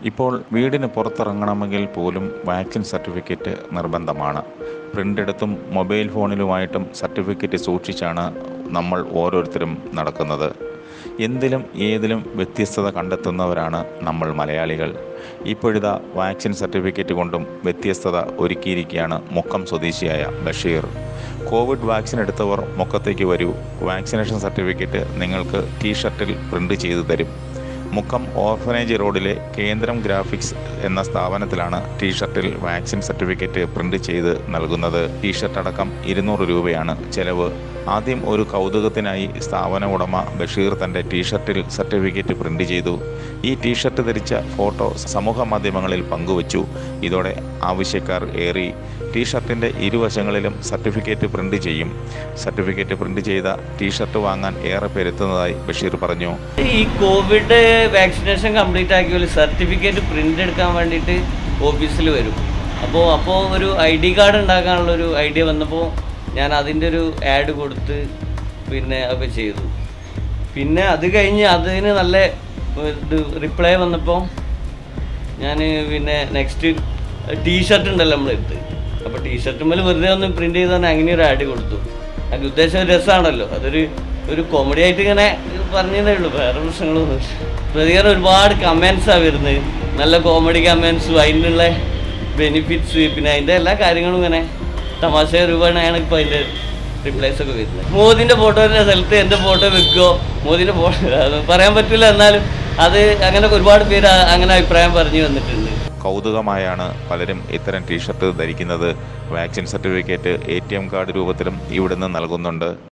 ഇപ്പോൾ വീടിന് പുറത്തിറങ്ങണമെങ്കിൽ പോലും വാക്സിൻ സർട്ടിഫിക്കറ്റ് നിർബന്ധമാണ് പ്രിൻ്റ് എടുത്തും മൊബൈൽ ഫോണിലുമായിട്ടും സർട്ടിഫിക്കറ്റ് സൂക്ഷിച്ചാണ് നമ്മൾ ഓരോരുത്തരും നടക്കുന്നത് എന്തിലും ഏതിലും വ്യത്യസ്തത കണ്ടെത്തുന്നവരാണ് നമ്മൾ മലയാളികൾ ഇപ്പോഴിതാ വാക്സിൻ സർട്ടിഫിക്കറ്റ് കൊണ്ടും വ്യത്യസ്തത ഒരുക്കിയിരിക്കുകയാണ് മുക്കം സ്വദേശിയായ ബഷീർ കോവിഡ് വാക്സിൻ എടുത്തവർ മുക്കത്തേക്ക് വരൂ വാക്സിനേഷൻ സർട്ടിഫിക്കറ്റ് നിങ്ങൾക്ക് ടീഷർട്ടിൽ പ്രിൻ്റ് ചെയ്തു തരും മുക്കം ഓർഫനേജ് റോഡിലെ കേന്ദ്രം ഗ്രാഫിക്സ് എന്ന സ്ഥാപനത്തിലാണ് ടീഷർട്ടിൽ വാക്സിൻ സർട്ടിഫിക്കറ്റ് പ്രിൻ്റ് ചെയ്ത് നൽകുന്നത് ടീഷർട്ട് അടക്കം ഇരുന്നൂറ് രൂപയാണ് ചെലവ് ആദ്യം ഒരു കൗതുകത്തിനായി സ്ഥാപന ഉടമ ബഷീർ തൻ്റെ ടീഷർട്ടിൽ സർട്ടിഫിക്കറ്റ് പ്രിൻ്റ് ചെയ്തു ഈ ടീഷർട്ട് ധരിച്ച ഫോട്ടോ സമൂഹ മാധ്യമങ്ങളിൽ പങ്കുവച്ചു ഇതോടെ ആവശ്യക്കാർ ഏറി ടീഷർട്ടിൻ്റെ ഇരുവശങ്ങളിലും സർട്ടിഫിക്കറ്റ് പ്രിൻ്റ് ചെയ്യും സർട്ടിഫിക്കറ്റ് പ്രിൻ്റ് ചെയ്ത ടീഷർട്ട് വാങ്ങാൻ ഏറെ പേരെത്തുന്നതായി ബഷീർ പറഞ്ഞു ഈ കോവിഡ് വാക്സിനേഷൻ കംപ്ലീറ്റ് ആക്കിയ സർട്ടിഫിക്കറ്റ് പ്രിൻ്റ് എടുക്കാൻ വേണ്ടിയിട്ട് ഓഫീസിൽ വരും അപ്പോൾ അപ്പോൾ ഒരു ഐ ഡി കാർഡ് ഉണ്ടാക്കാനുള്ള ഒരു ഐഡിയ വന്നപ്പോൾ ഞാൻ അതിൻ്റെ ഒരു ആഡ് കൊടുത്ത് പിന്നെ ഒക്കെ ചെയ്തു പിന്നെ അത് കഴിഞ്ഞ് അതിന് നല്ല ഇത് റിപ്ലൈ വന്നപ്പോൾ ഞാൻ പിന്നെ നെക്സ്റ്റ് ടീഷർട്ട് ഉണ്ടല്ലോ നമ്മളെടുത്ത് അപ്പോൾ ടീഷർട്ടുമ്മൽ വെറുതെ ഒന്ന് പ്രിൻ്റ് ചെയ്താൽ അങ്ങനെ ഒരു ആഡ് കൊടുത്തു അതിൻ്റെ ഉദ്ദേശം ഒരു രസമാണല്ലോ അതൊരു ഒരു കോമഡി ആയിട്ട് ഇങ്ങനെ പറഞ്ഞതേ ഉള്ളൂ വേറെ പ്രശ്നങ്ങളൊന്നും പ്രതികരണം ഒരുപാട് കമൻസാണ് വരുന്നത് നല്ല കോമഡി കമൻസും അതിനുള്ള ബെനിഫിറ്റ്സ് പിന്നെ അതിൻ്റെ എല്ലാ കാര്യങ്ങളും ഇങ്ങനെ തമാശ രൂപേണയാണ് ഇപ്പോൾ അതിൻ്റെ റിപ്ലൈസ് ഒക്കെ വരുന്നത് മോദിൻ്റെ ഫോട്ടോൻ്റെ സ്ഥലത്ത് എൻ്റെ ഫോട്ടോ വെക്കുകയോ മോദിൻ്റെ ഫോട്ടോ അത് പറയാൻ പറ്റില്ല എന്നാലും അത് അങ്ങനെ ഒരുപാട് പേര് ആ- അങ്ങനെ അഭിപ്രായം പറഞ്ഞു വന്നിട്ടുണ്ട് കൗതുകമായാണ് പലരും ഇത്തരം ടീഷർട്ട് ധരിക്കുന്നത് vaccine certificate A T M card രൂപത്തിലും ഇവിടുന്ന് നൽകുന്നുണ്ട്